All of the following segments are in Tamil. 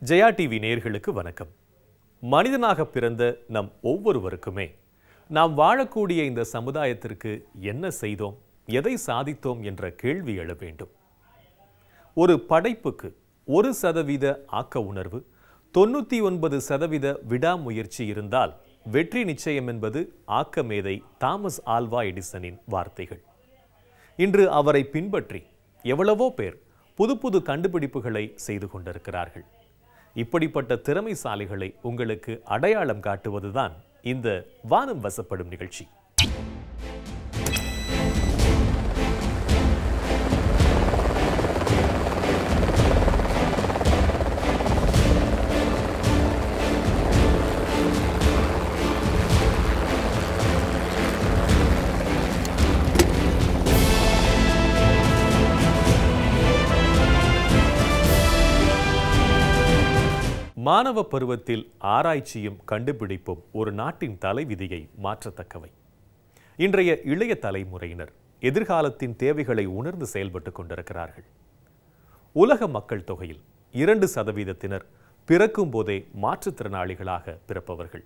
ஜெயா டிவி நேயர்களுக்கு வணக்கம் மனிதனாக பிறந்த நம் ஒவ்வொருவருக்குமே நாம் வாழக்கூடிய இந்த சமுதாயத்திற்கு என்ன செய்தோம் எதை சாதித்தோம் என்ற கேள்வி எழ வேண்டும் ஒரு படைப்புக்கு ஒரு சதவீத ஆக்க உணர்வு தொண்ணூற்றி ஒன்பது சதவீத விடாமுயற்சி இருந்தால் வெற்றி நிச்சயம் என்பது ஆக்க மேதை தாமஸ் ஆல்வா எடிசனின் வார்த்தைகள் இன்று அவரை பின்பற்றி எவ்வளவோ பேர் புது புது கண்டுபிடிப்புகளை செய்து கொண்டிருக்கிறார்கள் இப்படிப்பட்ட திறமைசாலிகளை உங்களுக்கு அடையாளம் காட்டுவதுதான் இந்த வானம் வசப்படும் நிகழ்ச்சி மாணவ பருவத்தில் ஆராய்ச்சியும் கண்டுபிடிப்பும் ஒரு நாட்டின் தலைவிதியை மாற்றத்தக்கவை இன்றைய இளைய தலைமுறையினர் எதிர்காலத்தின் தேவைகளை உணர்ந்து செயல்பட்டு கொண்டிருக்கிறார்கள் உலக மக்கள் தொகையில் இரண்டு சதவீதத்தினர் பிறக்கும் போதே மாற்றுத்திறனாளிகளாக பிறப்பவர்கள்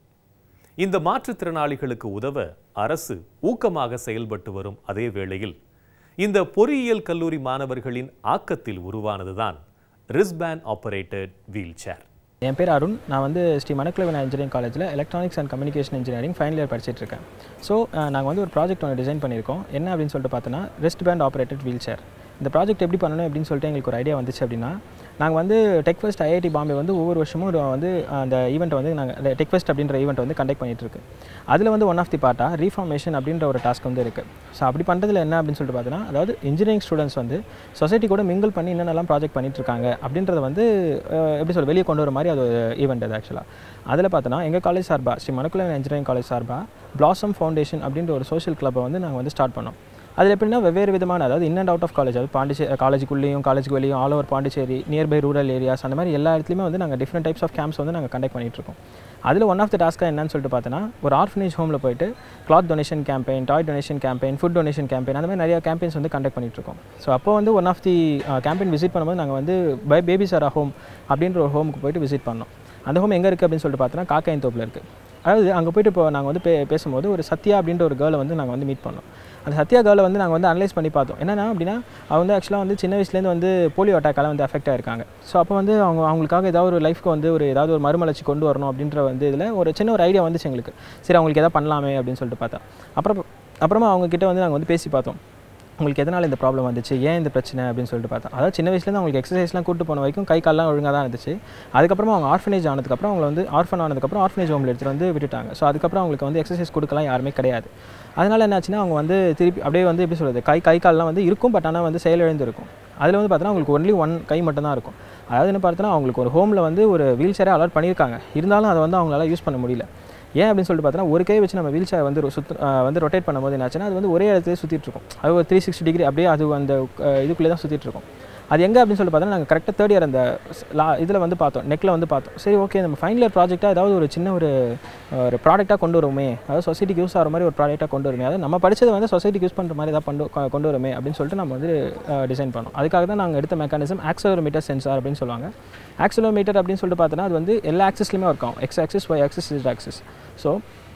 இந்த மாற்றுத்திறனாளிகளுக்கு உதவ அரசு ஊக்கமாக செயல்பட்டு வரும் அதே வேளையில் இந்த பொறியியல் கல்லூரி மாணவர்களின் ஆக்கத்தில் உருவானதுதான் ரிஸ்பேன் ஆபரேட்டட் வீல் சேர் என் பேர் அருண் நான் வந்து ஸ்ரீ மணக்குளவன் இன்ஜினியரிங் காலேஜில் electronics and communication engineering final year படிச்சிட்டு இருக்கேன் ஸோ நாங்கள் வந்து ஒரு ப்ராஜெக்ட் ஒன்று டிசைன் பண்ணியிருக்கோம் என்ன அப்படின்னு சொல்லிட்டு பார்த்தோன்னா wrist band operated wheelchair இந்த ப்ராஜெக்ட் எப்படி பண்ணணும் அப்படின்னு சொல்லிட்டு எங்களுக்கு ஒரு ஐடியா வந்துச்சு அப்படின்னா நாங்கள் வந்து டெக் ஃபெஸ்ட் ஐஐடி பாம்பே வந்து ஒவ்வொரு வருஷமும் ஒரு வந்து அந்த ஈவெண்ட் வந்து நாங்கள் டெக் ஃபெஸ்ட் அப்படின்ற ஈவெண்ட் வந்து கண்டக்ட் பண்ணிட்டு இருக்கு அதில் வந்து ஒன் ஆஃப் தி பார்ட்டாக ரீஃபார்மேஷன் அப்படின்ற ஒரு டாஸ்க் வந்து இருக்குது ஸோ அப்படி பண்ணுறதுல என்ன அப்படின்னு சொல்லிட்டு பார்த்தோன்னா அதாவது இன்ஜினியரிங் ஸ்டூடெண்ட்ஸ் வந்து சொசைட்டி கூட மிங்கிள் பண்ணி என்னென்னலாம் ப்ராஜெக்ட் பண்ணிட்டு இருக்காங்க அப்படின்றத வந்து அஹ், எப்படி சொல்ல வெளியே கொண்டு வர மாதிரி அது ஒரு ஈவெண்ட் அது ஆக்சுவலாக அதில் பார்த்தோன்னா எங்கள் காலேஜ் சார்பா ஸ்ரீ மணக்குளன் இன்ஜினியரிங் காலேஜ் சார்பா பிளாசம் ஃபவுண்டேஷன் அப்படின்ற ஒரு சோஷியல் கிளப்பை வந்து நாங்கள் வந்து ஸ்டார்ட் பண்ணோம் அதில் எப்படின்னா வெவ்வேறு விதமான அதாவது in and out of college அதாவது பாண்டிச்சேரி காலேஜுக்குள்ளேயும் காலேஜுக்கு வெளியும் all over Pondicherry nearby rural areas அந்த மாதிரி எல்லா இடத்துலையுமே வந்து நாங்கள் டிஃப்ரெண்ட் டைப்ஸ் ஆஃப் கேம்ப்ஸ் வந்து நாங்கள் கண்டக்ட் பண்ணிட்டு இருக்கோம் அதில் ஒன் ஆஃப் த டாஸ்க்காக என்னன்னு சொல்லிட்டு பார்த்தோன்னா ஒரு ஆர்ஃபனேஜ் ஹோமில் போயிட்டு cloth donation campaign toy donation campaign food donation campaign அந்த மாதிரி நிறைய கேம்பெயின்ஸ் வந்து கண்டக்ட் பண்ணிட்டு இருக்கோம் ஸோ அப்போ வந்து one of the campaign visit பண்ணும்போது நாங்கள் வந்து பை பேபி சாரா ஹோம் அப்படின்ற ஒரு ஹோமுக்கு போயிட்டு விசிட் பண்ணோம் அந்த ஹோம் எங்கே இருக்குது அப்படின்னு சொல்லிட்டு பார்த்தோன்னா காக்காயின் தோப்பில் இருக்குது அதாவது அங்கே போயிட்டு இப்போ நாங்கள் வந்து பே பேசும்போது ஒரு சத்யா அப்படின்ற ஒரு கேர்ளை வந்து நாங்கள் வந்து மீட் பண்ணோம் அந்த சத்யா கேர்ளை வந்து நாங்கள் வந்து அனலைஸ் பண்ணி பார்த்தோம் என்னன்னா அப்படின்னா அவங்க வந்து ஆக்சுவலாக வந்து சின்ன வயசுலேருந்து வந்து போலியோ அட்டாக்கால வந்து அஃபெக்ட் ஆயிருக்காங்க ஸோ அப்போ வந்து அவங்க அவங்களுக்காக ஏதாவது ஒரு லைஃப்க்கு வந்து ஒரு ஏதாவது ஒரு மறுமலர்ச்சி கொண்டு வரணும் அப்படின்ற வந்து இதில் ஒரு சின்ன ஒரு ஐடியா வந்துச்சு எங்களுக்கு சரி அவங்களுக்கு எதாவது பண்ணலாமே அப்படின்னு சொல்லிட்டு பார்த்தா அப்புறம் அப்புறமா அவங்க கிட்ட வந்து நாங்கள் வந்து பேசி பார்த்தோம் உங்களுக்கு எதனால் இந்த ப்ராப்ளம் வந்துச்சு ஏன் இந்த பிரச்சனை அப்படின்னு சொல்லிட்டு பார்த்தா அதாவது சின்ன வயசுலேருந்து அவங்களுக்கு எக்ஸசைஸ்லாம் கூட்டு போன வரைக்கும் கை கால்லாம் ஒழுங்காக தான் இருந்துச்சு அதுக்கப்புறமா அவங்க ஆர்ஃபனேஜ் ஆனதுக்கப்புறம் அவங்களை வந்து ஆர்ஃபன் ஆனதுக்கப்புறம் ஆர்ஃபனேஜ் ஹோமில் எடுத்துகிட்டு வந்து விட்டுட்டாங்க ஸோ அதுக்கப்புறம் அவங்களுக்கு வந்து எக்ஸசைஸ் கொடுக்கலாம் யாருமே கிடையாது அதனால் என்னாச்சுன்னா அவங்க வந்து திருப்பி அப்படியே வந்து எப்படி சொல்கிறது கை கை கால்லாம் வந்து இருக்கும் பட் ஆனால் வந்து செயலிழந்து இருக்கும் அதில் வந்து பார்த்தோன்னா அவங்களுக்கு ஒன்லி ஒன் கை மட்டும் தான் இருக்கும் அதாவது என்ன பார்த்தோன்னா அவங்களுக்கு ஒரு ஹோமில் வந்து ஒரு வீல் சேரை அலாட் பண்ணியிருக்காங்க இருந்தாலும் அதை வந்து அவங்களால யூஸ் பண்ண முடியல ஏன் அப்படின்னு சொல்லிட்டு பார்த்தோன்னா ஒரு கை வச்சு நம்ம வீல் சேர் வந்து சுத்து அஹ் வந்து ரொட்டேட் பண்ணும்போது என்னாச்சுன்னா அது வந்து ஒரே இடத்துல சுற்றிட்டு இருக்கும் அது ஒரு த்ரீ சிக்ஸ்டி டிகிரி அப்படியே அது அந்த அஹ் இதுக்குள்ளே தான் சுற்றிட்டு இருக்கும் அது எங்கே அப்படின்னு சொல்லி பார்த்தோன்னா நாங்கள் கரெக்டாக தேர்ட் இயர் அந்த லா இதில் வந்து பார்த்தோம் நெக்கில் வந்து பார்த்தோம் சரி ஓகே நம்ம ஃபைனல் இயர் ப்ராஜெக்டாக ஏதாவது ஒரு சின்ன ஒரு அஹ், ஒரு ப்ராடக்ட்டாக கொண்டு வருமே அதாவது சொசைட்டிக்கு யூஸ் ஆகிற மாதிரி ஒரு ப்ராடக்ட்டாக கொண்டு வருமே அதாவது நம்ம படிச்சது வந்து சொசைட்டிக்கு யூஸ் பண்ணுற மாதிரி ஏதாவது கொண்டு கொ- கொண்டு வருமே அப்படின்னு சொல்லிட்டு நம்ம வந்து டிசைன் பண்ணோம் அதுக்காக தான் நாங்கள் எடுத்த மெக்கானிசம் ஆக்சலோமீட்டர் சென்சார் அப்படின்னு சொல்லுவாங்க ஆக்சலோமீட்டர் அப்படின்னு சொல்லிட்டு பார்த்தோன்னா அது வந்து எல்லா ஆக்சஸ்லையுமே ஒர்க் ஆகும் X axis Y axis is axis so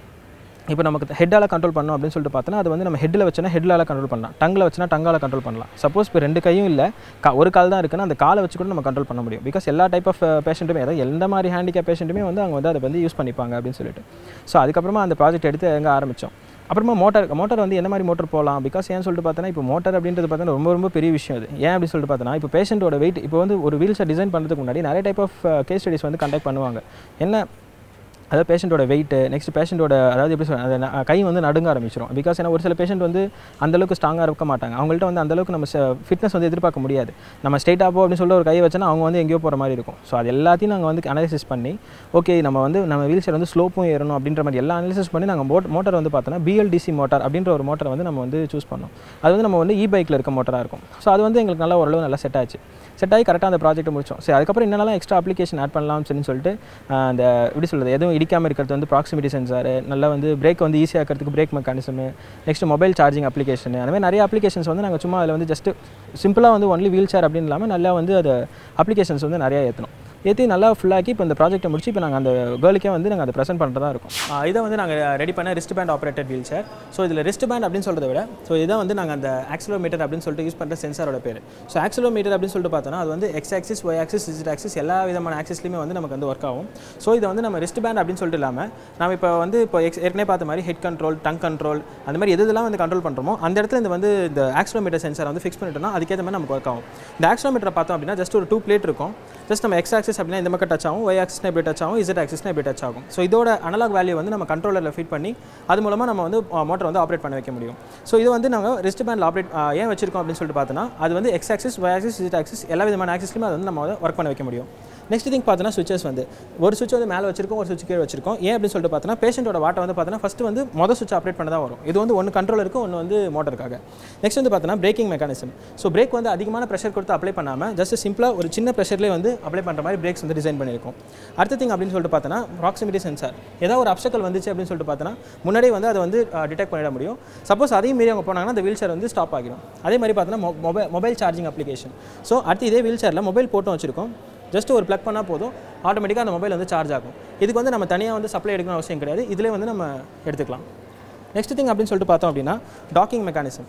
இப்போ நமக்கு ஹெட்டால் கண்ட்ரோல் பண்ணோம் அப்படின்னு சொல்லிட்டு பார்த்தோன்னா அது வந்து நம்ம ஹெட்டில் வச்சோன்னா ஹெட்லால் கண்ட்ரோல் பண்ணலாம் டங்கில் வச்சுனா டங்கால் கண்ட்ரோல் பண்ணலாம் சப்போஸ் இப்போ ரெண்டு கையும் இல்லை கா ஒரு கால் தான் இருக்குன்னா அந்த காலை வச்சு கூட நம்ம கண்ட்ரோல் பண்ண முடியும் பிகாஸ் எல்லா டைப் ஆஃப் பேஷண்ட்டுமே அதாவது எந்த மாதிரி ஹேண்டிகேப் பேஷண்ட்டுமே வந்து அவங்க வந்து அதை வந்து யூஸ் பண்ணிப்பாங்க அப்படின்னு சொல்லிட்டு ஸோ அதுக்கப்புறமா அந்த ப்ராஜெக்ட் எடுத்து எங்கே ஆரம்பித்தோம் அப்புறமா மோட்டார் மோட்டார் வந்து என்ன மாதிரி மோட்டர் போகலாம் பிகாஸ் ஏன் சொல்லிட்டு பார்த்தோன்னா இப்போ மோட்டார் அப்படின்றது பார்த்தோன்னா ரொம்ப ரொம்ப பெரிய விஷயம் அது ஏன் அப்படின்னு சொல்லிட்டு பார்த்தோன்னா இப்போ பேஷண்ட்டோட வெயிட் இப்போ வந்து ஒரு வீல்ஸை டிசைன் பண்ணுறதுக்கு முன்னாடி நிறைய டைப் ஆஃப் கேஸ் ஸ்டடிஸ் வந்து கண்டக்ட் பண்ணுவாங்க என்ன அதாவது பேஷண்ட்டோட வெயிட் நெக்ஸ்ட் பேஷண்ட்டோட அதாவது எப்படி சொல்றது, அது ந- கை வந்து நடுங்க ஆரம்பிச்சிடும் பிகாஸ் ஏன்னா ஒரு சில பேஷண்ட் வந்து அந்தளவுக்கு ஸ்ட்ராங்காக இருக்க மாட்டாங்க அவங்கள்ட்ட வந்து அந்தளவுக்கு நம்ம ஃபிட்னஸ் வந்து எதிர்பார்க்க முடியாது நம்ம ஸ்ட்ரெயிட்டாக போ அப்படின்னு சொல்லி ஒரு கை வச்சோன்னா அவங்க வந்து எங்கேயோ போகிற மாதிரி இருக்கும் ஸோ அது எல்லாத்தையும் நாங்கள் வந்து அனாலிசிஸ் பண்ணி ஓகே நம்ம வந்து நம்ம வீல் சேர் வந்து ஸ்லோப்பும் ஏறணும் அப்படின்ற மாதிரி எல்லா அனாலிசிஸ் பண்ணி நாங்கள் மோட் மோட்டர் வந்து பார்த்தோன்னா பிஎல்டிசி மோட்டார் அப்படின்ற ஒரு மோட்டரை வந்து நம்ம வந்து சூஸ் பண்ணோம் அது வந்து நம்ம வந்து இ பைக்கில் இருக்க மோட்டராக இருக்கும் ஸோ அது வந்து எங்களுக்கு நல்லா ஓரளவு நல்லா செட் ஆச்சு செட் ஆகி கரெக்டாக அந்த ப்ராஜெக்ட் முடிச்சோம் சரி அதுக்கப்புறம் என்னென்னலாம் எக்ஸ்ட்ரா அப்ளிகேஷன் ஆட் பண்ணலாம் சொல்லி சொல்லிட்டு ஆஹ், அந்த எப்படி சொல்கிறது எதுவும் இடிக்காமல் இருக்கிறது வந்து ப்ராக்சிமிட்டி சென்சார் நல்லா வந்து பிரேக் வந்து ஈஸியாக இருக்கிறதுக்கு brake mechanism next mobile charging application அந்த மாதிரி நிறைய அப்ளிகேஷன்ஸ் வந்து நாங்கள் சும்மா அதில் வந்து ஜஸ்ட் சிம்பிளாக வந்து ஒன்லி வீல் சேர் அப்படின்னு இல்லாமல் நல்லா வந்து அது அப்ளிகேஷன்ஸ் வந்து நிறையா ஏற்றணும் ஏற்றி நல்லா ஃபுல்லாக்கி இப்போ இந்த ப்ராஜெக்ட்டை முடிச்சு இப்போ நாங்கள் அந்த கேர்ளுக்கே வந்து நாங்கள் அதை ப்ரெசென்ட் பண்ணுறதா இருக்கும் ஆஹ் இதை வந்து நாங்கள் ரெடி பண்ண wrist band operated wheelchair so இதில் ரிஸ்ட் பேண்ட் அப்படின்னு சொல்கிறத விட ஸோ இதை வந்து நாங்கள் அந்த ஆக்சிலோமீட்டர் அப்படின்னு சொல்லிட்டு யூஸ் பண்ணுற சென்சாரோட பேர் ஸோ ஆக்சிலோமீட்டர் அப்படின்னு சொல்லிட்டு பார்த்தோன்னா அது வந்து X axis Y axis digit axis எல்லா விதமான ஆக்சிஸ்லையுமே வந்து நமக்கு வந்து ஒர்க் ஆகும் ஸோ இதை வந்து நம்ம ரிஸ்ட் பேண்ட் அப்படின்னு சொல்லிட்டு இல்லாமல் நம்ம இப்போ வந்து இப்போ எக்ஸ் ஏற்கனவே பார்த்த மாதிரி ஹெட் கண்ட்ரோல் டங் கண்ட்ரோல் அந்த மாதிரி எது இதெல்லாம் வந்து கண்ட்ரோல் பண்ணுறோமோ அந்த இடத்துல இந்த வந்து இந்த ஆக்சிலோமீட்டர் சென்சார் வந்து ஃபிக்ஸ் பண்ணிட்டோம்னா அதுக்கேற்ற மாதிரி நமக்கு ஒர்க் ஆகும் இந்த ஆக்சிலோமீட்டரை பார்த்தோம் அப்படின்னா ஜஸ்ட் ஒரு டூ பிளேட் இருக்கும் ஜஸ்ட் நம்ம எக்ஸ் ஆக்சிஸ் அப்படின்னா இந்த பக்கம் டச் ஆகும் ஒய் ஆக்சிஸ்னா இப்படி டச் ஆகும் இசட் ஆக்சிஸ்னா இப்படி டச் ஆகும் ஸோ இதோட அனலாக் வேல்யூ வந்து நம்ம கண்ட்ரோலரில் ஃபிட் பண்ணி அது மூலமாக நம்ம வந்து மோட்டர் வந்து ஆப்ரேட் பண்ண வைக்க முடியும் ஸோ இது வந்து நாங்கள் ரிஸ்ட் பேண்டில் ஆப்ரேட் ஏன் வச்சிருக்கோம் அப்படின்னு சொல்லிட்டு பார்த்தோன்னா அது வந்து X axis Y axis Z axis எல்லா விதமான ஆக்சிஸ்லையுமே அது வந்து நம்ம வந்து ஒர்க் பண்ண வைக்க முடியும் நெக்ஸ்ட் திங் பார்த்தோன்னா சுவிச்சஸ் வந்து ஒரு சுவிட்ச் வந்து மேலே வச்சிருக்கோம் ஒரு சுவிட்ச் கீழே வச்சிருக்கோம் ஏன் அப்படின்னு சொல்லிட்டு பார்த்தோன்னா பேஷண்ட்டோட வாட்டை வந்து பார்த்தோன்னா ஃபஸ்ட்டு வந்து மொதல் சுவிட்ச் ஆப்ரேட் பண்ண தான் வரும் இது வந்து ஒன்று கண்ட்ரோல் இருக்கும் ஒன்று வந்து மோட்டருக்காக நெக்ஸ்ட் வந்து பார்த்தோன்னா பிரேக்கிங் மெக்கானிசம் ஸோ பிரேக் வந்து அதிகமான ப்ரெஷர் கொடுத்து அப்ளை பண்ணாமல் ஜஸ்ட் சிம்பிளாக ஒரு சின்ன ப்ரெஷர்லேயே வந்து அப்ளை பண்ணுற மாதிரி பிரேக்ஸ் வந்து டிசைன் பண்ணியிருக்கோம் அடுத்த திங் அப்படின்னு சொல்லிட்டு பார்த்தோன்னா ப்ராக்சிமிட்டி சென்சார் ஏதாவது ஒரு அப்சக்கல் வந்துச்சு அப்படின்னு சொல்லிட்டு பார்த்தோன்னா முன்னாடியே வந்து அதை வந்து டிடெக்ட் பண்ணிட முடியும் சப்போஸ் அதையும் மீறி அவங்க போனாங்கன்னா அந்த வீல் சேர் வந்து ஸ்டாப் ஆகிடும் அதே மாதிரி பார்த்தோன்னா mobile mobile charging application so அடுத்து இதே வீல் சேரில் மொபைல் போட்டும் வச்சிருக்கோம் ஜஸ்ட் ஒரு ப்ளக் பண்ணால் போதும் ஆட்டோமேட்டிக்காக அந்த மொபைல் வந்து சார்ஜ் ஆகும் இதுக்கு வந்து நம்ம தனியாக வந்து சப்ளை எடுக்கணும் அவசியம் கிடையாது இதிலே வந்து நம்ம எடுத்துக்கலாம் நெக்ஸ்ட் திங் அப்படின்னு சொல்லிட்டு பார்த்தோம் அப்படின்னா டாக்கிங் மெக்கானிசம்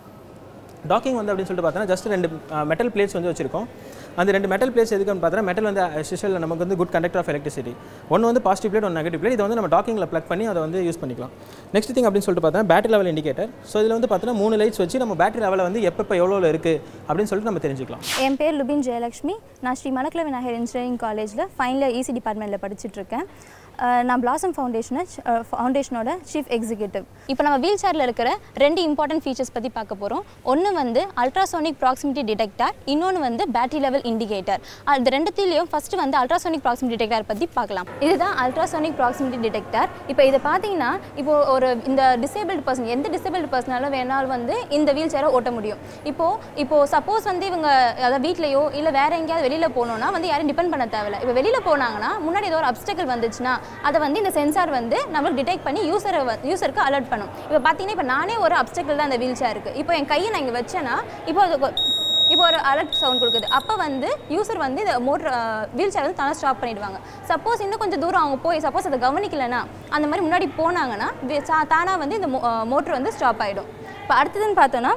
டாக்கிங் வந்து அப்படின்னு சொல்லிட்டு பார்த்தோன்னா ஜஸ்ட் ரெண்டு மெட்டல் பிளேட்ஸ் வந்து வச்சிருக்கோம் அந்த ரெண்டு மெட்டல் பிளேட்ஸ் எதுக்குன்னு பார்த்தோன்னா மெட்டல் வந்து ஸ்பெஷல் நமக்கு வந்து குட் கண்டக்டர் ஆஃப் எலக்ட்ரிசிட்டி ஒன்று வந்து பாசிட்டிவ் பிளேட் ஒன்று நெகட்டிவ் பிளேட் இதை வந்து நம்ம டாக்கிங்கில் ப்ளக் பண்ணி அதை வந்து யூஸ் பண்ணிக்கலாம் நெக்ஸ்ட் திங் அப்படின்னு சொல்லிட்டு பார்த்தோன்னா பேட்டரி லெவல் இண்டிகேட்டர் ஸோ இதில் வந்து பார்த்தோன்னா மூணு லைட்ஸ் வச்சு நம்ம பேட்டரி லெவலில் வந்து எப்போ எவ்வளோ இருக்குது அப்படின்னு சொல்லிட்டு நம்ம தெரிஞ்சுக்கலாம் என் பேர் லுபின் ஜெயலக்ஷ்மி நான் ஸ்ரீ மணக்கல விநாயகர் இன்ஜினியரிங் காலேஜில் ஃபைனல் இசி டிபார்ட்மெண்ட்டில் படிச்சுட்டு இருக்கேன் அஹ் நான் பிளாசம் ஃபவுண்டேஷனை ஃபவுண்டேஷனோட சீஃப் எக்ஸிக்யூட்டிவ் இப்போ நம்ம வீல் சேரில் இருக்கிற ரெண்டு இம்பார்ட்டன்ட் ஃபீச்சர்ஸ் பற்றி பார்க்க போகிறோம் ஒன்று வந்து அல்ட்ராசோனிக் ப்ராக்சிமிட்டி டிடெக்டர் இன்னொன்று வந்து பேட்டரி லெவல் இண்டிகேட்டர் அது ரெண்டுத்திலையும் ஃபஸ்ட்டு வந்து அல்ட்ராசோனிக் ப்ராக்சிமிட்டி டிடெக்டர் பற்றி பார்க்கலாம் இதுதான் அல்ட்ராசோனிக் ப்ராக்சிமிட்டி டிடெக்டர் இப்போ இதை பார்த்தீங்கன்னா இப்போ ஒரு இந்த டிசேபிள்டு பர்சன் எந்த டிசேபிள்டு பர்சனாலும் வேணாலும் வந்து இந்த வீல் சேரை ஓட்ட முடியும் இப்போ இப்போ சப்போஸ் வந்து இவங்க அதாவது வீட்லையோ இல்லை வேற எங்கேயாவது வெளியில் போகணுன்னா வந்து யாரும் டிபெண்ட் பண்ண தேவையில்ல இப்போ வெளியில் போனாங்கன்னா முன்னாடி ஏதோ ஒரு அப்டக்கல் வந்துச்சுன்னா அதை வந்து இந்த சென்சார் வந்து நம்மளுக்கு டிடெக்ட் பண்ணி யூசரை யூசருக்கு அலர்ட் பண்ணும் இப்போ பார்த்தீங்கன்னா இப்போ நானே ஒரு அப்டக்கல் தான் அந்த வீல் சேருக்கு இப்போ என் கையை நான் இங்கே வச்சேன்னா இப்போ அது கொ- இப்போ ஒரு அலர்ட் சவுண்ட் கொடுக்குது அப்போ வந்து யூசர் வந்து இந்த மோட்டர் வீல் சேர் வந்து தானே ஸ்டாப் பண்ணிடுவாங்க சப்போஸ் இன்னும் கொஞ்சம் தூரம் அவங்க போய் சப்போஸ் அதை கவனிக்கலைன்னா அந்த மாதிரி முன்னாடி போனாங்கன்னா தானாக வந்து இந்த மோட்டர் வந்து ஸ்டாப் ஆகிடும் இப்போ அடுத்ததுன்னு பார்த்தோன்னா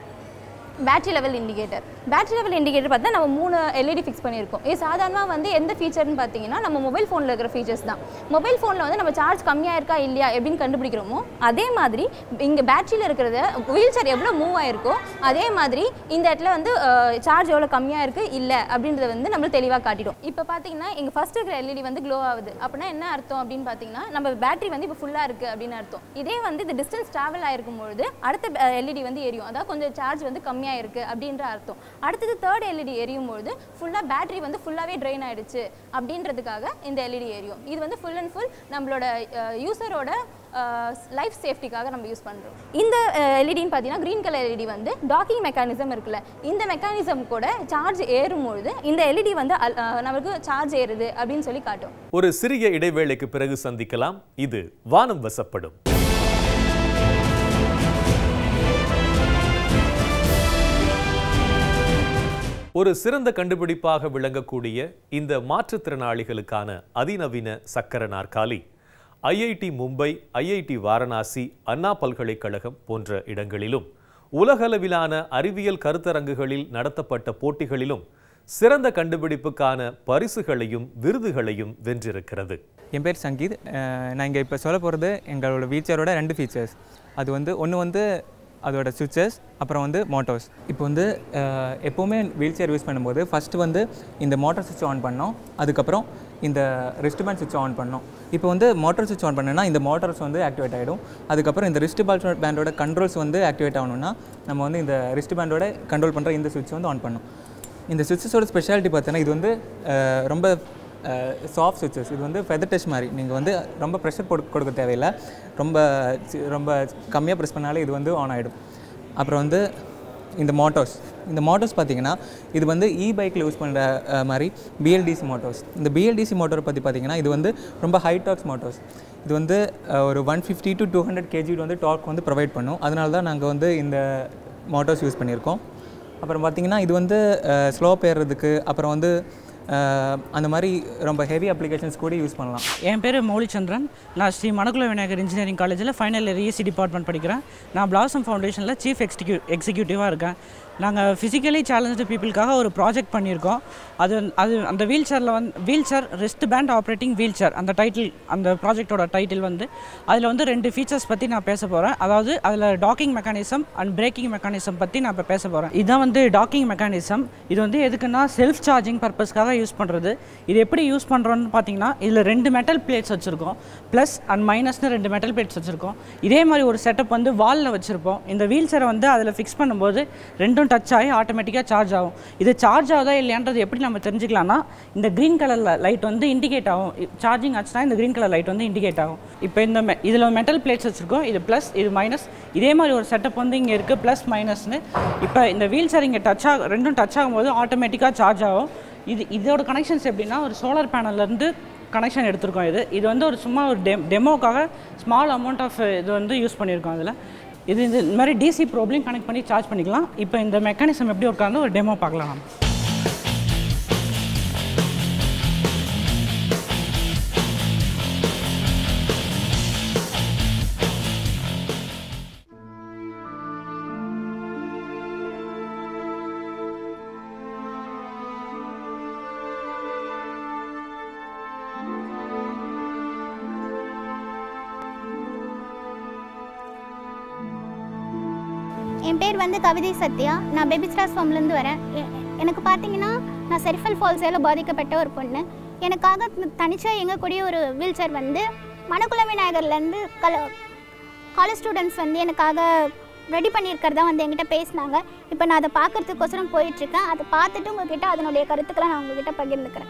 battery level indicator battery level indicator பார்த்தா நம்ம மூணு எல்இடி ஃபிக்ஸ் பண்ணியிருக்கோம் இது சாதாரணமாக வந்து எந்த ஃபீச்சர்னு பார்த்தீங்கன்னா நம்ம மொபைல் ஃபோனில் இருக்கிற ஃபீச்சர்ஸ் தான் மொபைல் ஃபோனில் வந்து நம்ம சார்ஜ் கம்மியாக இருக்கா இல்லையா எப்படின்னு கண்டுபிடிக்கிறோமோ அதே மாதிரி இங்கே பேட்டரியில் இருக்கிறத வீல் சேர் எவ்வளோ மூவ் ஆயிருக்கோ அதே மாதிரி இந்த இடத்துல வந்து சார்ஜ் எவ்வளோ கம்மியாக இருக்குது இல்லை அப்படின்றத வந்து நம்மளுக்கு தெளிவாக காட்டிடும் இப்போ பார்த்தீங்கன்னா எங்கள் ஃபஸ்ட் இருக்கிற எல்இடி வந்து க்ளோ ஆகுது அப்படின்னா என்ன அர்த்தம் அப்படின்னு பார்த்தீங்கன்னா நம்ம பேட்டரி வந்து இப்போ ஃபுல்லாக இருக்குது அப்படின்னு அர்த்தம் இதே வந்து இந்த டிஸ்டன்ஸ் ட்ராவல் ஆயிருக்கும் பொழுது அடுத்த எல்இடி வந்து எரியும் அதாவது கொஞ்சம் சார்ஜ் வந்து கம்மியாக இருக்குது அப்படின்ற அர்த்தம் அடுத்தது தேர்ட் எல்இடி எரியும் பொழுது ஃபுல்லாக பேட்டரி வந்து ஃபுல்லாகவே ட்ரெயின் ஆயிடுச்சு அப்படின்றதுக்காக இந்த எல்இடி எரியும் இது வந்து ஃபுல் அண்ட் ஃபுல் நம்மளோட யூசரோட லைஃப் சேஃப்டிக்காக நம்ம யூஸ் பண்ணுறோம் இந்த எல்இடின்னு பார்த்தீங்கன்னா க்ரீன் கலர் எல்இடி வந்து டாக்கிங் மெக்கானிசம் இருக்குல்ல இந்த மெக்கானிசம் கூட சார்ஜ் ஏறும் பொழுது இந்த எல்இடி வந்து அல்- அஹ், நமக்கு சார்ஜ் ஏறுது அப்படின்னு சொல்லி காட்டும் ஒரு சிறிய இடைவேளைக்கு பிறகு சந்திக்கலாம் இது வானம் வசப்படும் ஒரு சிறந்த கண்டுபிடிப்பாக விளங்கக்கூடிய இந்த மாற்றுத்திறனாளிகளுக்கான அதிநவீன சக்கர நாற்காலி ஐஐடி மும்பை ஐஐடி வாரணாசி அண்ணா பல்கலைக்கழகம் போன்ற இடங்களிலும் உலகளவிலான அறிவியல் கருத்தரங்குகளில் நடத்தப்பட்ட போட்டிகளிலும் சிறந்த கண்டுபிடிப்புக்கான பரிசுகளையும் விருதுகளையும் வென்றிருக்கிறது என் பேர் சங்கீத் அஹ் நான் இங்கே இப்போ சொல்ல போகிறது எங்களோட வீல்சேரோட ரெண்டு ஃபீச்சர்ஸ் அது வந்து ஒன்று வந்து அதோட சுவிச்சஸ் அப்புறம் வந்து மோட்டோஸ் இப்போ வந்து அஹ், எப்போவுமே வீல் சேர் யூஸ் பண்ணும்போது ஃபஸ்ட்டு வந்து இந்த மோட்டார் சுவிட்ச் ஆன் பண்ணோம் அதுக்கப்புறம் இந்த ரிஸ்ட் பேண்ட் சுவிட்ச் ஆன் பண்ணோம் இப்போ வந்து மோட்டார் சுவிட்ச் ஆன் பண்ணோன்னா இந்த மோட்டார்ஸ் வந்து ஆக்டிவேட் ஆகிடும் அதுக்கப்புறம் இந்த ரிஸ்ட் பால் பேண்டோட கண்ட்ரோல்ஸ் வந்து ஆக்டிவேட் ஆகணும்னா நம்ம வந்து இந்த ரிஸ்ட் பேண்டோட கண்ட்ரோல் பண்ணுற இந்த சுவிட்ச் வந்து ஆன் பண்ணணும் இந்த சுவிட்சஸோட ஸ்பெஷாலிட்டி பார்த்தோன்னா இது வந்து அஹ், ரொம்ப சாஃப்ட் சுவிட்சஸ் இது வந்து ஃபெதர் டச் மாதிரி நீங்கள் வந்து ரொம்ப ப்ரெஷர் போட்டு கொடுக்க தேவையில்லை ரொம்ப சி- ரொம்ப கம்மியாக ப்ரெஸ் பண்ணாலே இது வந்து ஆன் ஆகிடும் அப்புறம் வந்து இந்த மோட்டோஸ் இந்த மோட்டோஸ் பார்த்தீங்கன்னா இது வந்து இ பைக்கில் யூஸ் பண்ணுற மாதிரி பிஎல்டிசி மோட்டோஸ் இந்த பிஎல்டிசி மோட்டரை பற்றி பார்த்தீங்கன்னா இது வந்து ரொம்ப ஹை டாக்ஸ் மோட்டோஸ் இது வந்து அஹ், ஒரு one fifty to two hundred KG வந்து டார்க் வந்து ப்ரொவைட் பண்ணும் அதனால தான் நாங்கள் வந்து இந்த மோட்டோஸ் யூஸ் பண்ணியிருக்கோம் அப்புறம் பார்த்தீங்கன்னா இது வந்து ஸ்லோ ஏறுறதுக்கு அப்புறம் வந்து அஹ், அந்த மாதிரி ரொம்ப ஹெவி அப்ளிகேஷன்ஸ் கூட யூஸ் பண்ணலாம் என் பேர் மௌலிச்சந்திரன் நான் ஸ்ரீ மணக்குள விநாயகர் இன்ஜினியரிங் காலேஜில் ஃபைனல் இயர் இஎஸ்சி டிபார்ட்மெண்ட் படிக்கிறேன் நான் பிளாசம் ஃபவுண்டேஷனில் சீஃப் எக்ஸிக்யூ எக்ஸிக்யூட்டிவாக இருக்கேன் நாங்கள் ஃபிசிக்கலி சேலஞ்சு பீப்புளுக்காக ஒரு ப்ராஜெக்ட் பண்ணியிருக்கோம் அது அது அந்த வீல் சேரில் வந்து wheel chair rest band operating wheel chair அந்த டைட்டில் அந்த ப்ராஜெக்ட்டோட டைட்டில் வந்து அதில் வந்து ரெண்டு ஃபீச்சர்ஸ் பற்றி நான் பேச போகிறேன் அதாவது அதில் talking mechanism and braking mechanism பற்றி நான் இப்போ பேச போகிறேன் இதுதான் வந்து டாக்கிங் மெக்கானிசம் இது வந்து எதுக்குன்னா செல்ஃப் சார்ஜிங் பர்பஸ்க்காக யூஸ் பண்ணுறது இது எப்படி யூஸ் பண்ணுறோன்னு பார்த்தீங்கன்னா இதில் ரெண்டு மெட்டல் பிளேட்ஸ் வச்சுருக்கோம் ப்ளஸ் அண்ட் மைனஸ்னு ரெண்டு மெட்டல் பிளேட்ஸ் வச்சுருக்கோம் இதே மாதிரி ஒரு செட்டப் வந்து வாலில் வச்சுருப்போம் இந்த வீல் சேரை வந்து அதில் ஃபிக்ஸ் பண்ணும்போது ரெண்டும் டச் ஆகி ஆட்டோமேட்டிக்காக சார்ஜ் ஆகும் இது சார்ஜ் ஆகுதா இல்லையான்றது எப்படி நம்ம தெரிஞ்சுக்கலாம்னா இந்த க்ரீன் கலர் லைட் வந்து இண்டிகேட் ஆகும் சார்ஜிங் ஆச்சுன்னா இந்த க்ரீன் கலர் லைட் வந்து இண்டிகேட் ஆகும் இப்போ இந்த மெ இதில் மெட்டல் பிளேட்ஸ் வச்சுருக்கோம் இது ப்ளஸ் இது மைனஸ் இதே மாதிரி ஒரு செட்டப் வந்து இங்கே இருக்குது ப்ளஸ் மைனஸ்னு இப்போ இந்த வீல் சேர் இங்கே டச் ஆக ரெண்டும் டச் ஆகும்போது ஆட்டோமேட்டிக்காக சார்ஜ் ஆகும் இது இதோட கனெக்ஷன்ஸ் எப்படின்னா ஒரு சோலார் பேனல்லேருந்து கனெக்ஷன் எடுத்திருக்கோம் இது இது வந்து ஒரு சும்மா ஒரு டெம் டெமோக்காக ஸ்மால் அமௌண்ட் ஆஃப் இது வந்து யூஸ் பண்ணியிருக்கோம் அதில் இது இந்த இந்த மாதிரி டிசி ப்ரோப்ளையும் கனெக்ட் பண்ணி சார்ஜ் பண்ணிக்கலாம் இப்போ இந்த மெக்கானிசம் எப்படி ஒர்க் ஆகுது ஒரு டெமோ பார்க்கலாம் நம்ம என் பேர் வந்து கவிதை சத்யா நான் பேபி ஸ்டார்ஸ் ஃபார்ம்லேருந்து வரேன் எ- எனக்கு பார்த்தீங்கன்னா நான் செரிஃபல் ஃபால்ஸால் பாதிக்கப்பட்ட ஒரு பொண்ணு எனக்காக தனிச்சாக இயங்கக்கூடிய ஒரு வீல் சேர் வந்து மணக்குள விநாயகர்லேருந்து கல காலேஜ் ஸ்டூடெண்ட்ஸ் வந்து எனக்காக ரெடி பண்ணியிருக்கிறதா வந்து என்கிட்ட பேசினாங்க இப்போ நான் அதை பார்க்கறதுக்கோசரம் போயிட்டுருக்கேன் அதை பார்த்துட்டு உங்ககிட்ட அதனுடைய கருத்துக்களை நான் உங்ககிட்ட பகிர்ந்துக்கிறேன்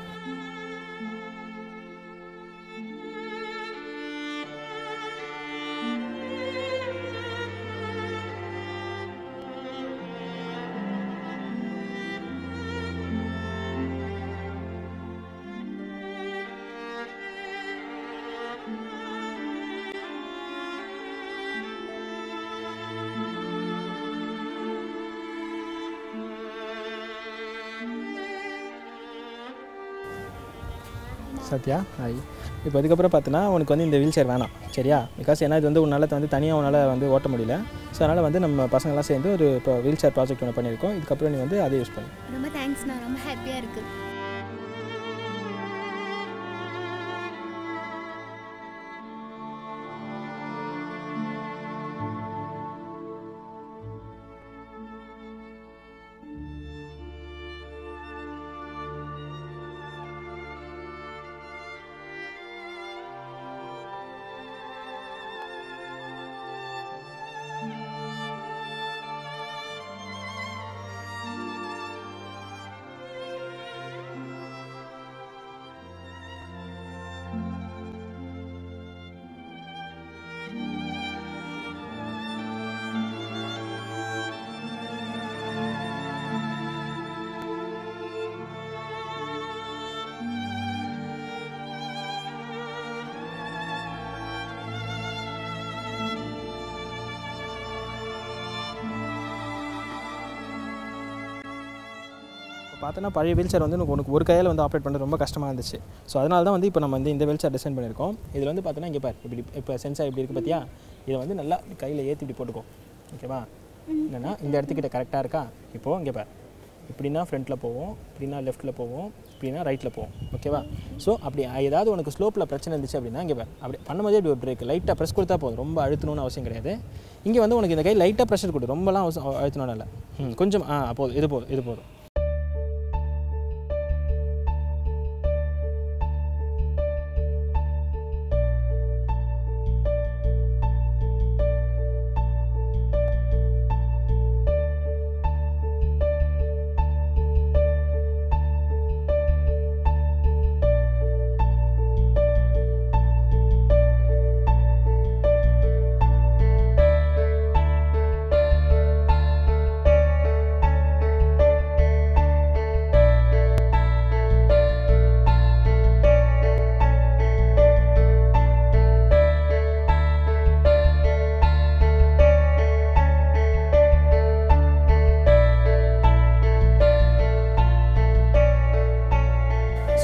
சத்யா ஹாய் இப்போ இதுக்கப்புறம் பார்த்தீங்கன்னா உனக்கு வந்து இந்த வீல் சேர் வேணாம் சரியா பிகாஸ் ஏன்னா இது வந்து உன்னால் வந்து தனியாக உன்னால் வந்து ஓட்ட முடியல ஸோ அதனால் வந்து நம்ம பசங்களாம் சேர்ந்து ஒரு இப்போ வீல் சேர் ப்ராஜெக்ட் ஒன்று பண்ணியிருக்கோம் இதுக்கப்புறம் நீ வந்து அதை யூஸ் பண்ணு ரொம்ப தேங்க்ஸ் நான் ரொம்ப ஹாப்பியாக இருக்குது இப்போ பார்த்தோன்னா பழைய வீல் சேர் வந்து உனக்கு உனக்கு ஒரு கையில் வந்து ஆப்ரேட் பண்ணுறது ரொம்ப கஷ்டமாக இருந்துச்சு ஸோ அதனால தான் வந்து இப்போ நம்ம வந்து இந்த வீல் சேர் டிசைன் பண்ணியிருக்கோம் இதில் வந்து பார்த்தோன்னா இங்கே பாரு இப்படி இப்போ சென்சார் இப்படி இருக்குது பார்த்தியா இதை வந்து நல்லா கையில் ஏற்றி இப்படி போட்டுக்கோ ஓகேவா என்னென்னா இந்த இடத்துக்கிட்ட கரெக்டாக இருக்கா இப்போது இங்கே பாரு இப்படின்னா ஃப்ரண்ட்டில் போவோம் இப்படின்னா லெஃப்ட்டில் போவோம் இப்படின்னா ரைட்டில் போவோம் ஓகேவா ஸோ அப்படி ஏதாவது உனக்கு ஸ்லோப்பில் பிரச்சனை இருந்துச்சு அப்படின்னா இங்கே பாரு அப்படி பண்ணும்போதே இப்படி ஒரு பிரேக் லைட்டாக ப்ரெஸ் கொடுத்தா போதும் ரொம்ப அழுத்தணும்னு அவசியம் கிடையாது இங்கே வந்து உனக்கு இந்த கை லைட்டாக ப்ரெஷர் கொடு ரொம்பலாம் அவச- அழுத்தணும்னு இல்லை ம், கொஞ்சம் ஆ போதும் இது போதும் இது போதும்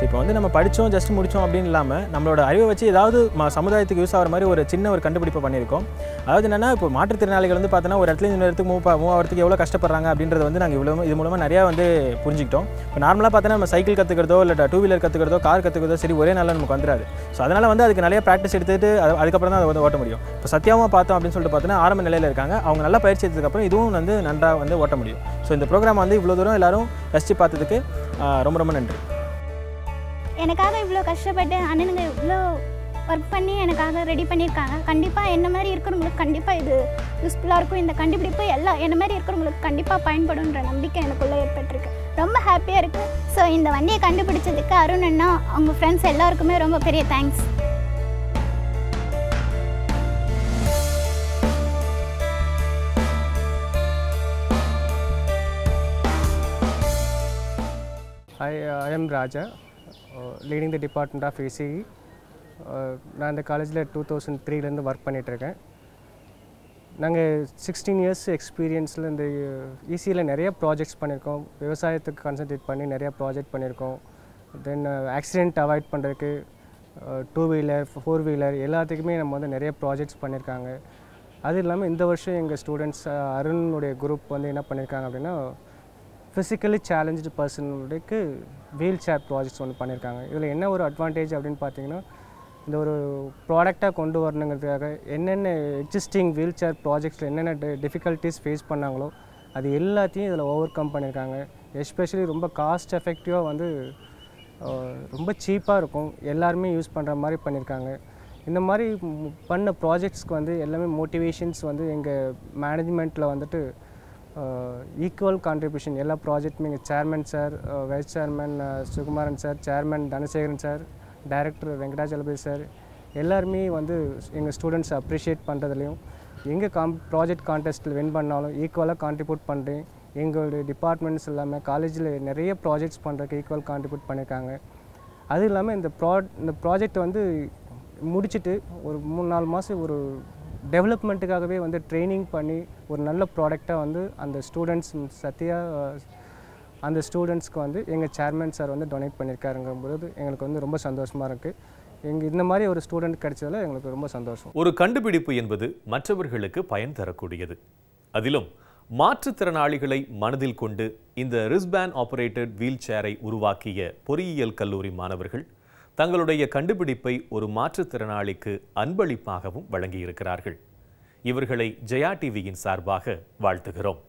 இப்போ வந்து நம்ம படித்தோம் ஜஸ்ட் முடித்தோம் அப்படின்னு இல்லாமல் நம்மளோட அறிவை வச்சு ஏதாவது ம- சமுதாயத்துக்கு யூஸ் ஆகிற மாதிரி ஒரு சின்ன ஒரு கண்டுபிடிப்பை பண்ணியிருக்கோம் அதாவது என்னென்னா இப்போ மாற்றுத்திறனாளிகள் வந்து பார்த்தோன்னா ஒரு இடத்துல இன்னொரு இடத்துக்கு மூவ் மூவ் ஆகிறதுக்கு எவ்வளோ கஷ்டப்படுறாங்க அப்படின்றத வந்து நாங்கள் இவ்வளோ இது மூலமாக நிறையா வந்து புரிஞ்சுக்கிட்டோம் இப்போ நார்மலாக பார்த்தோன்னா நம்ம சைக்கிள் கற்றுக்கிறதோ இல்லை டூ வீலர் கற்றுக்கிறதோ கார் கற்றுக்கிறதோ சரி ஒரே நாளில் நமக்கு வந்துடாது ஸோ அதனால் வந்து அதுக்கு நிறைய ப்ராக்டிஸ் எடுத்துட்டு அது அதுக்கப்புறம் தான் அதை வந்து ஓட்ட முடியும் இப்போ சத்யாவும் பார்த்தோம் அப்படின்னு சொல்லிட்டு பார்த்தோன்னா ஆரம்ப நிலையில் இருக்காங்க அவங்க நல்லா பயிற்சி எடுத்ததுக்கப்புறம் இதுவும் வந்து நன்றாக வந்து ஓட்ட முடியும் ஸோ இந்த ப்ரோக்ராம் வந்து இவ்வளோ தூரம் எல்லாரும் ரசித்து பார்த்ததுக்கு ஆஹ், ரொம்ப ரொம்ப நன்றி எனக்காக இவ்வளோ கஷ்டப்பட்டு அண்ணனுங்க இவ்வளோ ஒர்க் பண்ணி எனக்காக ரெடி பண்ணியிருக்காங்க கண்டிப்பாக என்ன மாதிரி இருக்கிறவங்களுக்கு கண்டிப்பாக இது யூஸ்ஃபுல்லாக இருக்கும் இந்த கண்டுபிடிப்பு எல்லாம் என்ன மாதிரி இருக்கிறவங்களுக்கு கண்டிப்பாக பயன்படுன்ற நம்பிக்கை எனக்குள்ளே ஏற்பட்டிருக்கு ரொம்ப ஹாப்பியாக இருக்குது ஸோ இந்த வண்டியை கண்டுபிடிச்சதுக்கு அருண் அண்ணா அவங்க ஃப்ரெண்ட்ஸ் எல்லாருக்குமே ரொம்ப பெரிய thanks Hi, uh, I am Raja, uh, leading the Department of ACE. Uh, நான் இந்த காலேஜில் டூ தௌசண்ட் த்ரீலேருந்து ஒர்க் பண்ணிகிட்ருக்கேன் நாங்கள் சிக்ஸ்டீன் இயர்ஸ் எக்ஸ்பீரியன்ஸில் இந்த ஈஸியில் நிறைய ப்ராஜெக்ட்ஸ் பண்ணியிருக்கோம் விவசாயத்துக்கு கான்சென்ட்ரேட் பண்ணி நிறைய ப்ராஜெக்ட் பண்ணியிருக்கோம் தென் ஆக்சிடெண்ட் அவாய்ட் பண்ணுறதுக்கு டூ வீலர் ஃபோர் வீலர் எல்லாத்துக்குமே நம்ம வந்து நிறைய ப்ராஜெக்ட்ஸ் பண்ணியிருக்காங்க அது இல்லாமல் இந்த வருஷம் எங்கள் ஸ்டூடெண்ட்ஸ் அருணுடைய குரூப் வந்து என்ன பண்ணியிருக்காங்க அப்படின்னா ஃபிசிக்கலி சேலஞ்சு பர்சனுக்கு வீல் சேர் ப்ராஜெக்ட்ஸ் ஒன்று பண்ணியிருக்காங்க இதில் என்ன ஒரு அட்வான்டேஜ் அப்படின்னு பார்த்தீங்கன்னா இந்த ஒரு ப்ராடக்டாக கொண்டு வரணுங்கிறதுக்காக என்னென்ன எக்ஸிஸ்டிங் வீல் சேர் ப்ராஜெக்ட்ஸில் என்னென்ன டிஃபிகல்ட்டிஸ் ஃபேஸ் பண்ணாங்களோ அது எல்லாத்தையும் இதில் ஓவர் கம் பண்ணியிருக்காங்க எஸ்பெஷலி ரொம்ப காஸ்ட் எஃபெக்டிவாக வந்து அஹ், ரொம்ப சீப்பாக இருக்கும் எல்லாருமே யூஸ் பண்ணுற மாதிரி பண்ணியிருக்காங்க இந்த மாதிரி ம், பண்ண ப்ராஜெக்ட்ஸ்க்கு வந்து எல்லாமே மோட்டிவேஷன்ஸ் வந்து எங்கள் மேனேஜ்மெண்ட்டில் வந்துட்டு ஈக்குவல் கான்ட்ரிபியூஷன் எல்லா ப்ராஜெக்ட்டுமே எங்கள் chairman sir vice chairman Sukumaran sir chairman Dhanasekaran sir director Venkatachalapathy sir எல்லாருமே வந்து எங்கள் ஸ்டூடெண்ட்ஸ் அப்ரிஷியேட் பண்ணுறதுலையும் எங்கள் காம் ப்ராஜெக்ட் கான்டெஸ்ட்டில் வின் பண்ணாலும் ஈக்குவலாக கான்ட்ரிபியூட் பண்ணுறேன் எங்களுடைய டிபார்ட்மெண்ட்ஸ் இல்லாமல் காலேஜில் நிறைய ப்ராஜெக்ட்ஸ் பண்ணுறதுக்கு ஈக்குவல் கான்ட்ரிபியூட் பண்ணியிருக்காங்க அது இல்லாமல் இந்த ப்ரா இந்த ப்ராஜெக்ட் வந்து முடிச்சுட்டு ஒரு மூணு நாலு மாதம் ஒரு டெவலப்மெண்ட்டுக்காகவே வந்து ட்ரைனிங் பண்ணி ஒரு நல்ல ப்ராடக்டாக வந்து அந்த ஸ்டூடெண்ட்ஸ் சத்யா அஹ், அந்த ஸ்டூடெண்ட்ஸ்க்கு வந்து எங்கள் சேர்மன் சார் வந்து டொனேட் பண்ணியிருக்காருங்கும்போது எங்களுக்கு வந்து ரொம்ப சந்தோஷமாக இருக்குது எங்கள் இந்த மாதிரி ஒரு ஸ்டூடெண்ட் கிடைச்சதுல எங்களுக்கு ரொம்ப சந்தோஷம் ஒரு கண்டுபிடிப்பு என்பது மற்றவர்களுக்கு பயன் தரக்கூடியது அதிலும் மாற்றுத்திறனாளிகளை மனதில் கொண்டு இந்த ரிஸ்பேன் ஆபரேட்டட் வீல் சேரை உருவாக்கிய பொறியியல் கல்லூரி மாணவர்கள் தங்களுடைய கண்டுபிடிப்பை ஒரு மாற்றுத்திறனாளிக்கு அன்பளிப்பாகவும் வழங்கியிருக்கிறார்கள் இவர்களை ஜெயா டிவியின் சார்பாக வாழ்த்துகிறோம்